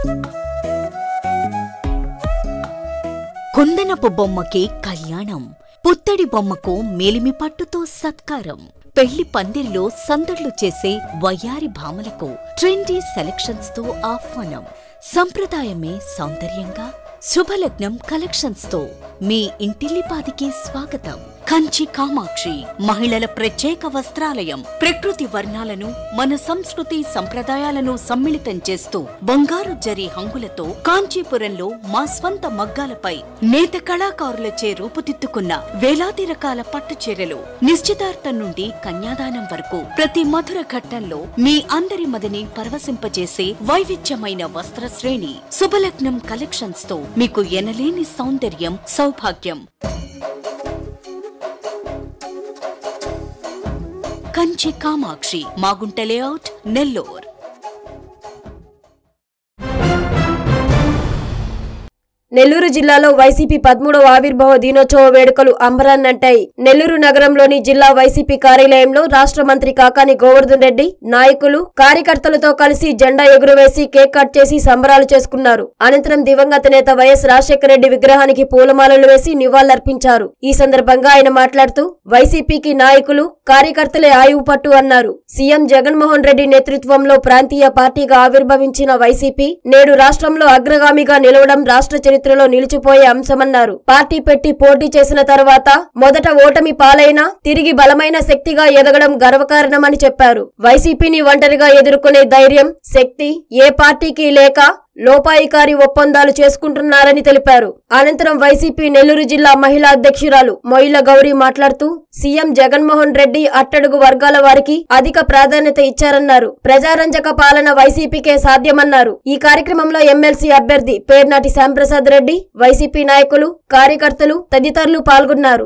కుందనపు బొమ్మకి కళ్యాణం పుత్తడి బొమ్మకు మేలిమి పట్టుతో సత్కారం పెళ్లి పందిరిలో సందడ్లు చేసే వయ్యారి భామలకు ట్రెండీ సెలక్షన్స్ తో ఆహ్వానం సంప్రదాయమే సౌందర్యంగా శుభలగ్నం కలెక్షన్స్ తో మీ ఇంటిల్లిపాదికి స్వాగతం కంచి కామాక్షి మహిళల ప్రత్యేక వస్త్రాలయం ప్రకృతి వర్ణాలను మన సంస్కృతి సంప్రదాయాలను సమ్మిళితం చేస్తూ బంగారు జరి హంగులతో కాంచీపురంలో మా స్వంత మగ్గాలపై నేత కళాకారులచే రూపుదిద్దుకున్న వేలాది రకాల పట్టు చీరలు నిశ్చితార్థం నుండి కన్యాదానం వరకు ప్రతి మధుర ఘట్టంలో మీ అందరి మదిని పరవశింపజేసే వైవిధ్యమైన వస్త్ర శ్రేణి శుభలగ్నం కలెక్షన్స్ తో మీకు ఎనలేని సౌందర్యం సౌభాగ్యం కంచి కామాక్షి మాగుంట లేఅవుట్ నెల్లూర్ నెల్లూరు జిల్లాలో వైసీపీ పదమూడవ ఆవిర్భావ దినోత్సవ వేడుకలు అంబరాన్నంటాయి నెల్లూరు నగరంలోని జిల్లా వైసీపీ కార్యాలయంలో రాష్ట్ర మంత్రి కాకాని గోవర్ధన్ రెడ్డి నాయకులు కార్యకర్తలతో కలిసి జెండా ఎగురవేసి కేక్ కట్ చేసి సంబరాలు చేసుకున్నారు అనంతరం దివంగత నేత వైఎస్ రాజశేఖర రెడ్డి విగ్రహానికి పూలమాలలు వేసి నివాళులర్పించారు ఈ సందర్భంగా ఆయన మాట్లాడుతూ వైసీపీకి నాయకులు కార్యకర్తలే ఆయువు పట్టు అన్నారు సీఎం జగన్మోహన్ రెడ్డి నేతృత్వంలో ప్రాంతీయ పార్టీగా ఆవిర్భవించిన వైసీపీ నేడు రాష్ట్రంలో అగ్రగామిగా నిలవడం రాష్ట్ర చరిత్రలో నిలిచిపోయే అంశమన్నారు పార్టీ పెట్టి పోటీ చేసిన తర్వాత మొదట ఓటమి పాలైనా తిరిగి బలమైన శక్తిగా ఎదగడం గర్వకారణమని చెప్పారు వైసీపీని ఒంటరిగా ఎదుర్కొనే ధైర్యం శక్తి ఏ పార్టీకి లేక లోపాయికారి ఒప్పందాలు చేసుకుంటున్నారని తెలిపారు అనంతరం వైసీపీ నెల్లూరు జిల్లా మహిళా అధ్యక్షురాలు మొయిల గౌరీ మాట్లాడుతూ సీఎం జగన్మోహన్ రెడ్డి అట్టడుగు వర్గాల వారికి అధిక ప్రాధాన్యత ఇచ్చారన్నారు ప్రజారంజక పాలన వైసీపీకే సాధ్యమన్నారు ఈ కార్యక్రమంలో ఎమ్మెల్సీ అభ్యర్థి పేర్నాటి శ్యాంప్రసాద్ రెడ్డి వైసీపీ నాయకులు కార్యకర్తలు తదితరులు పాల్గొన్నారు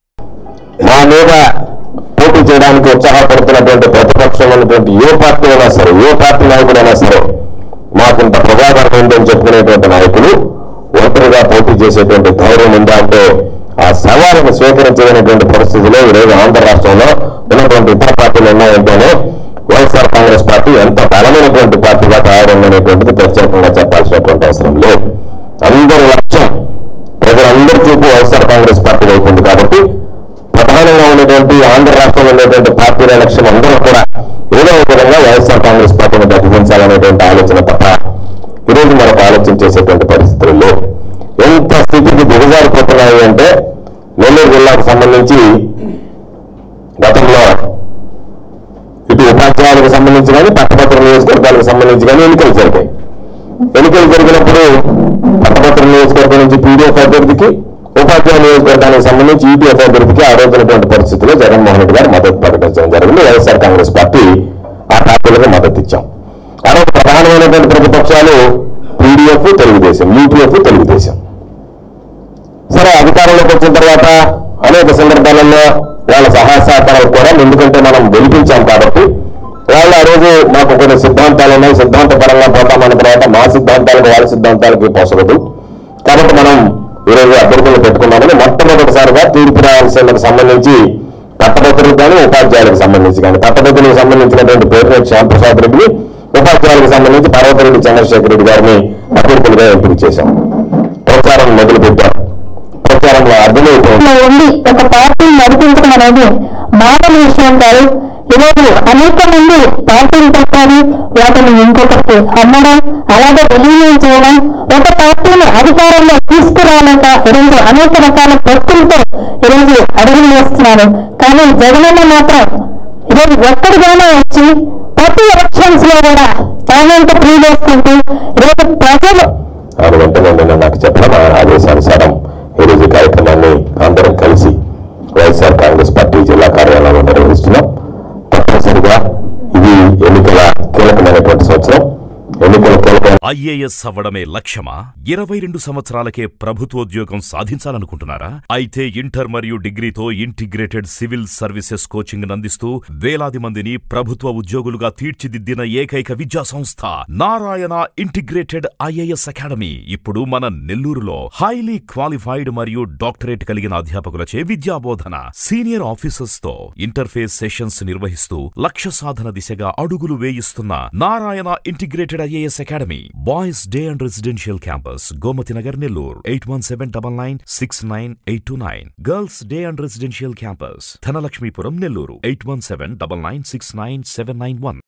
మా మీద పోటీ చేయడానికి ఉత్సాహపడుతున్నటువంటి ప్రతిపక్షంలో ఉన్నటువంటి ఏ పార్టీ అయినా సరే ఏ పార్టీ నాయకుడైనా సరే మాకింత ప్రజాదరణ ఉందని చెప్పుకునేటువంటి నాయకులు ఒంటరిగా పోటీ చేసేటువంటి ధైర్యం ఉందా అంటే ఆ సవాలును స్వీకరించలేనటువంటి పరిస్థితిలో ఈరోజు ఆంధ్ర రాష్ట్రంలో ఉన్నటువంటి ఇతర పార్టీలు ఉన్నాయంటేనే వైఎస్ఆర్ కాంగ్రెస్ పార్టీ ఎంత బలమైనటువంటి పార్టీగా తయారైందనేటువంటిది ప్రత్యేకంగా చెప్పాల్సినటువంటి అవసరం లేదు అందరి లక్ష్యం ప్రజలందరి చూపు వైఎస్ఆర్ కాంగ్రెస్ పార్టీ వైపు ఉంది కాబట్టి ప్రధానంగా ఉన్నటువంటి ఆంధ్ర రాష్ట్రంలో ఉండేటువంటి పార్టీల లక్ష్యం అందరూ కూడా ఏదో ఒక విధంగా వైఎస్ఆర్ కాంగ్రెస్ పార్టీని గతించాలనేటువంటి ఆలోచన తప్ప ఈరోజు మనకు ఆలోచన చేసేటువంటి పరిస్థితులు లేవు ఎంత స్థితికి దిగజారిపోతున్నాయి అంటే నెల్లూరు జిల్లాకు సంబంధించి గతంలో ఇటు ఉపాధ్యాయులకు సంబంధించి కానీ పట్టభద్ర నియోజకవర్గాలకు సంబంధించి కానీ ఎన్నికలు జరిగాయి ఎన్నికలు జరిగినప్పుడు పట్టభద్ర నియోజకవర్గం నుంచి పీడీఎఫ్ అభ్యర్థికి ఉపాధ్యాయ నియోజకవర్గానికి సంబంధించి ఈపీఎఫ్ అభ్యర్థికి ఆ రోజునటువంటి పరిస్థితిలో జగన్మోహన్ రెడ్డి గారు మద్దతు ప్రకటించడం జరిగింది వైఎస్ఆర్ కాంగ్రెస్ పార్టీ ఆ పార్టీలకు మద్దతు ఇచ్చాం ఆ రోజు ప్రధానమైనటువంటి ప్రతిపక్షాలు పీడీఎఫ్ తెలుగుదేశం యూపీఎఫ్ తెలుగుదేశం సరే అధికారంలోకి వచ్చిన తర్వాత అనేక సందర్భాలలో వాళ్ళ సహాయ సహకారాలు కూడా ఎందుకంటే మనం గెలిపించాం కాబట్టి వాళ్ళు ఆ రోజు మాకు కొన్ని సిద్ధాంతాలు ఉన్నాయి సిద్ధాంతపరంగా పోతామన్న తర్వాత మా సిద్ధాంతాలకు వాళ్ళ సిద్ధాంతాలకి పోసగదు కాబట్టి మనం ఈరోజు అభ్యర్థులు పెట్టుకున్నామని మొట్టమొదటిసారిగా తీర్పు రాయాల్సిందకు సంబంధించి పట్టభద్రులకు కానీ ఉపాధ్యాయులకు సంబంధించి కానీ పట్టభద్రులకు సంబంధించినటువంటి పేరునేటి శ్యాంప్రసాద్ రెడ్డిని ఉపాధ్యాయులకు సంబంధించి పర్వతరెడ్డి చంద్రశేఖర్ రెడ్డి గారిని అభ్యర్థులుగా ఎంపిక చేశాం ప్రచారం మొదలుపెట్టాం ప్రచారంలో అర్థమైపోయింది లో ఉండి ఒక పార్టీని నడిపించడం అనేది మామూలు విషయం కాదు ఈరోజు అనేక మంది పార్టీలు పెట్టాలి వాటిని ఇంకొకటి అమ్మడం అలాగే విలీనం చేయడం ఒక పార్టీని అధికారంలో తీసుకురాలేక ఈరోజు అనేక రకాల వ్యక్తులతో ఈరోజు అడుగులు వేస్తున్నారు కానీ జగనన్న మాత్రం ఈరోజు ఎక్కడికైనా వచ్చి ప్రతి ఎలక్షన్స్ లో కూడా తానంత ప్రీ చేసుకుంటూ ఈరోజు ప్రజలు ఆయన వెంటనే నిన్న నాకు చెప్పడం ఆయన ఆదేశానుసారం ఈరోజు ఈ కార్యక్రమాన్ని అందరం కలిసి వైఎస్ఆర్ కాంగ్రెస్ పార్టీ జిల్లా కార్యాలయంలో నిర్వహిస్తున్నాం తప్పనిసరిగా ఇది ఎన్నికల కీలకమైనటువంటి సంవత్సరం ఎన్నికల కీలక ఐఏఎస్ అవ్వడమే లక్ష్యమా ఇరవై రెండు సంవత్సరాలకే ప్రభుత్వోద్యోగం సాధించాలనుకుంటున్నారా అయితే ఇంటర్ మరియు డిగ్రీతో ఇంటిగ్రేటెడ్ సివిల్ సర్వీసెస్ కోచింగ్ అందిస్తూ వేలాది మందిని ప్రభుత్వ ఉద్యోగులుగా తీర్చిదిద్దిన ఏకైక విద్యా సంస్థ నారాయణ ఇంటిగ్రేటెడ్ ఐఏఎస్ అకాడమీ ఇప్పుడు మన నెల్లూరులో హైలీ క్వాలిఫైడ్ మరియు డాక్టరేట్ కలిగిన అధ్యాపకులచే విద్యాబోధన సీనియర్ ఆఫీసర్స్ తో ఇంటర్ఫేస్ సెషన్స్ నిర్వహిస్తూ లక్ష్య సాధన దిశగా అడుగులు వేయిస్తున్న Narayana integrated IAS academy boys day and residential campus Gomathi Nagar Nellore eight one seven double nine six nine eight two nine girls day and residential campus Dhanalakshmipuram Nellore eight one seven double nine six nine seven nine one